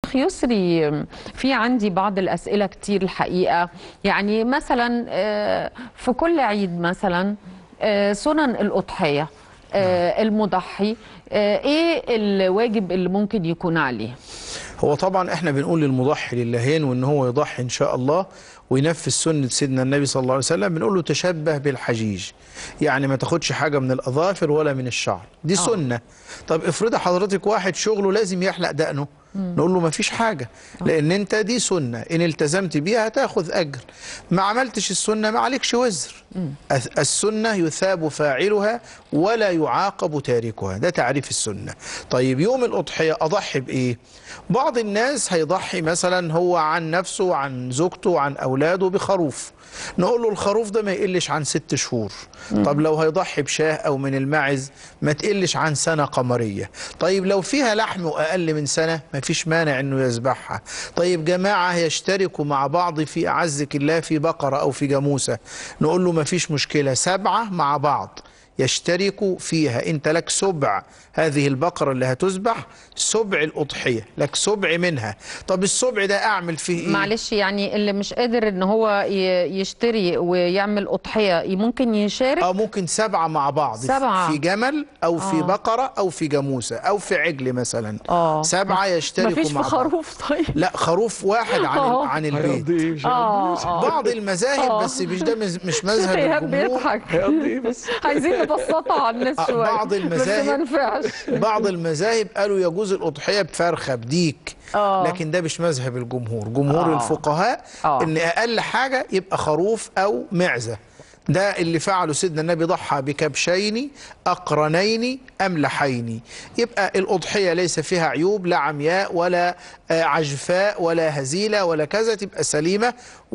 اخ يسري في عندي بعض الاسئله كتير الحقيقه يعني مثلا آه، في كل عيد مثلا آه، سنن الاضحيه آه، المضحي آه، ايه الواجب اللي ممكن يكون عليه هو طبعا احنا بنقول للمضحي للهين وان هو يضحي ان شاء الله وينفذ سنة سيدنا النبي صلى الله عليه وسلم بنقول له تشبه بالحجيج يعني ما تاخدش حاجة من الأظافر ولا من الشعر دي سنة طب افرض حضرتك واحد شغله لازم يحلق دقنه نقول له ما فيش حاجة لأن أنت دي سنة إن التزمت بيها هتاخذ أجر ما عملتش السنة ما عليكش وزر الث- السنة يثاب فاعلها ولا يعاقب تاركها ده تعريف السنة طيب يوم الأضحية أضحي بإيه بعض الناس هيضحي مثلا هو عن نفسه وعن زوجته وعن أولاده بخروف نقول له الخروف ده ما يقلش عن ست شهور طب لو هيضحي بشاه أو من الماعز ما تقلش عن سنة قمرية طيب لو فيها لحم وأقل من سنة ما فيش مانع أنه يذبحها طيب جماعة يشتركوا مع بعض في أعزك الله في بقرة أو في جاموسة نقول له ما فيش مشكلة سبعة مع بعض يشتركوا فيها انت لك سبع هذه البقرة اللي هتذبح سبع الأضحية لك سبع منها طب السبع ده أعمل فيه إيه؟ معلش يعني اللي مش قادر ان هو ي- يشتري ويعمل اضحيه ممكن يشارك أو ممكن سبعة مع بعض سبعة. في جمل أو في آه. بقرة أو في جاموسة أو في عجل مثلا اه سبعة يشتركوا مفيش في مع بعض خروف طيب لا خروف واحد عن آه. عن البيت هيقضي ايه مش اه هيقضي اه بعض المذاهب آه. بس مش ده مز- مش شيخ مذهب ايهاب الجمهور بيضحك هيقضي ايه بس عايزين نبسطها على الناس آه، شويه بعض بس المذاهب- ما نفعش بعض المذاهب قالوا يجوز الأضحية بفرخة بديك آه. لكن ده مش مذهب الجمهور جمهور آه. الفقهاء آه. ان اقل حاجة يبقى خروف او معزة ده اللي فعله سيدنا النبي ضحى بكبشين أقرنين أملحين يبقى الأضحية ليس فيها عيوب لا عمياء ولا آه، عجفاء ولا هزيلة ولا كذا تبقى سليمة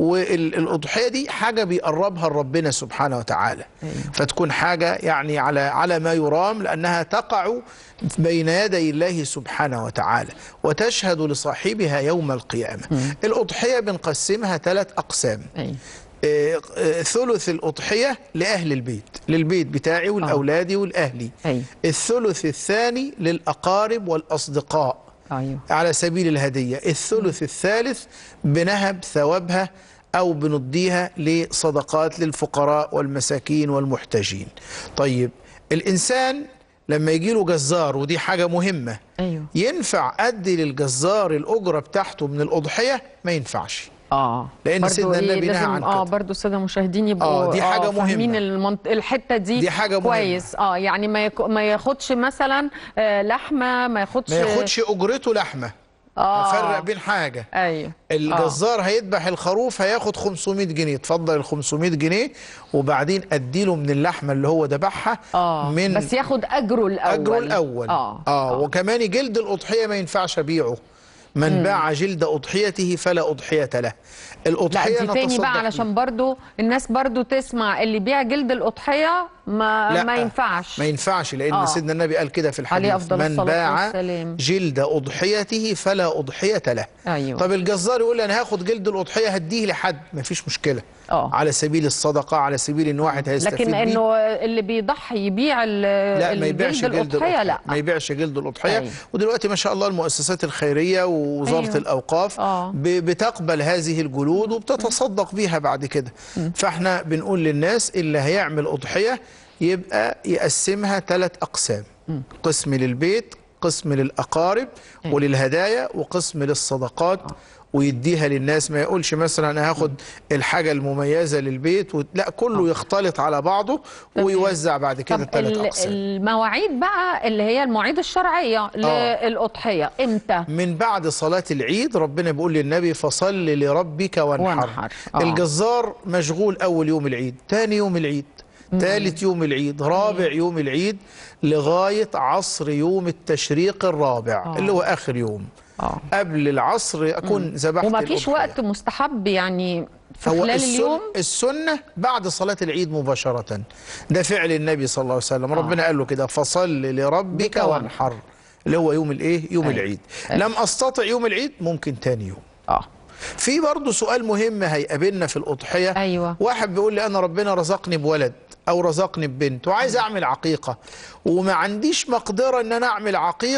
والأضحية دي حاجة بيقربها لربنا سبحانه وتعالى فتكون حاجة يعني على على ما يرام لأنها تقع بين يدي الله سبحانه وتعالى وتشهد لصاحبها يوم القيامة الأضحية بنقسمها ثلاث أقسام أيوة. آه، آه، ثلث الأضحية لأهل البيت للبيت بتاعي والأولادي والأهلي أيوة. الثلث الثاني للأقارب والأصدقاء ايوه على سبيل الهدية الثلث الثالث بنهب ثوابها أو بنديها لصدقات للفقراء والمساكين والمحتاجين طيب الإنسان لما يجي له جزار ودي حاجة مهمة ايوه ينفع أدي للجزار الأجرة بتاعته من الأضحية ما ينفعش اه لأن برضو سيدنا إيه النبي نهى لازم- عن اه كده. برضه الساده المشاهدين يبقوا آه، دي حاجة فاهمين مهمة. المنط... الحته دي دي حاجة مهمة. كويس اه يعني ما يك... ما ياخدش مثلا آه لحمه ما ياخدش ما ياخدش أجرته لحمة اه أفرق بين حاجة ايوه الجزار هيذبح الخروف هياخد 500 جنيه اتفضل ال 500 جنيه وبعدين اديله من اللحمه اللي هو ذبحها اه من بس ياخد اجره الاول اجره الاول اه, آه وكمان جلد الاضحيه ما ينفعش ابيعه من باع جلد اضحيته فلا اضحيه له لا الاضحيه دي تاني نتصدق بقى علشان برضو الناس برضو تسمع اللي بيع جلد الأضحية ما لا، ما ينفعش ما ينفعش لان آه. سيدنا النبي قال كده في الحديث عليه أفضل من الصلاة باع والسلام. جلد اضحيته فلا اضحيه له أيوة. طب الجزار يقول لي انا هاخد جلد الاضحيه هديه لحد ما فيش مشكله آه. على سبيل الصدقه على سبيل ان واحد هيستفيد لكن بيه. انه اللي بيضحي يبيع ال- لا ما يبيعش الجلد جلد الأضحية لا ما يبيعش جلد الأضحية أيوة. ودلوقتي ما شاء الله المؤسسات الخيرية ووزارة أيوة. الأوقاف آه. ب- بتقبل هذه الجلود وبتتصدق بيها بعد كده فاحنا بنقول للناس اللي هيعمل أضحية يبقى يقسمها ثلاث أقسام قسم للبيت قسم للأقارب وللهدايا وقسم للصدقات ويديها للناس ما يقولش مثلا انا هاخد الحاجه المميزه للبيت و... لا كله يختلط على بعضه ويوزع بعد كده طب الثلاث ال- اقسام المواعيد بقى اللي هي المواعيد الشرعية للأضحية امتى؟ من بعد صلاة العيد ربنا بيقول للنبي فصل لربك وانحر, وانحر. آه. الجزار مشغول أول يوم العيد تاني يوم العيد ثالث يوم العيد رابع يوم العيد لغاية عصر يوم التشريق الرابع آه. اللي هو آخر يوم آه. قبل العصر أكون ذبحت وما فيش الأضحية. وقت مستحب يعني في هو خلال السن اليوم السنة بعد صلاة العيد مباشرة ده فعل النبي صلى الله عليه وسلم ربنا قال له كده فصل لربك بك وانحر اللي هو يوم الايه يوم أيوة. العيد أيوة. لم استطع يوم العيد ممكن تاني يوم اه في برضه سؤال مهم هيقابلنا في الأضحية أيوة. واحد بيقول لي أنا ربنا رزقني بولد أو رزقني ببنت وعايز أعمل عقيقة وما عنديش مقدرة إن أنا أعمل عقيقة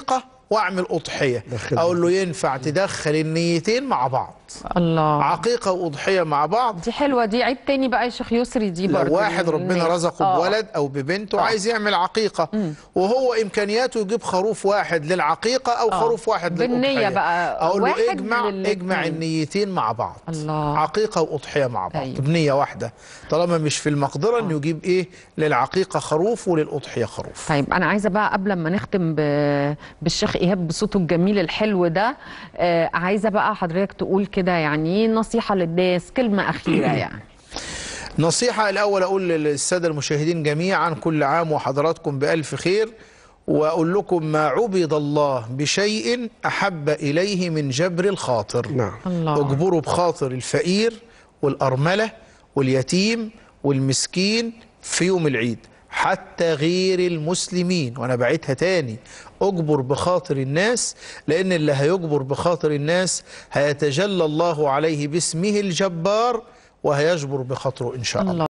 واعمل اضحيه دخل اقول له ينفع تدخل النيتين مع بعض الله عقيقه واضحيه مع بعض دي حلوه دي عيد تاني بقى يا شيخ يسري دي برضه لو واحد ربنا للناس. رزقه آه. بولد او ببنت وعايز يعمل عقيقه وهو امكانياته يجيب خروف واحد للعقيقه او آه. خروف واحد بالنية للأضحية. بقى، اقول له واحد اجمع للاتنين. اجمع النيتين مع بعض الله. عقيقه واضحيه مع بعض أيوة. بنيه واحده طالما مش في المقدره انه يجيب ايه للعقيقه خروف وللاضحيه خروف طيب انا عايزه بقى قبل ما نختم ب... بالشيخ ايهاب بصوته الجميل الحلو ده آه عايزه بقى حضرتك تقول كده يعني نصيحه للناس كلمه اخيره يعني نصيحة الأول أقول للسادة المشاهدين جميعا كل عام وحضراتكم بألف خير وأقول لكم ما عبد الله بشيء أحب إليه من جبر الخاطر نعم الله اجبروا بخاطر الفقير والأرملة واليتيم والمسكين في يوم العيد حتى غير المسلمين وأنا بعيدها تاني اجبر بخاطر الناس لأن اللي هيجبر بخاطر الناس هيتجلى الله عليه باسمه الجبار وهيجبر بخاطره إن شاء الله الله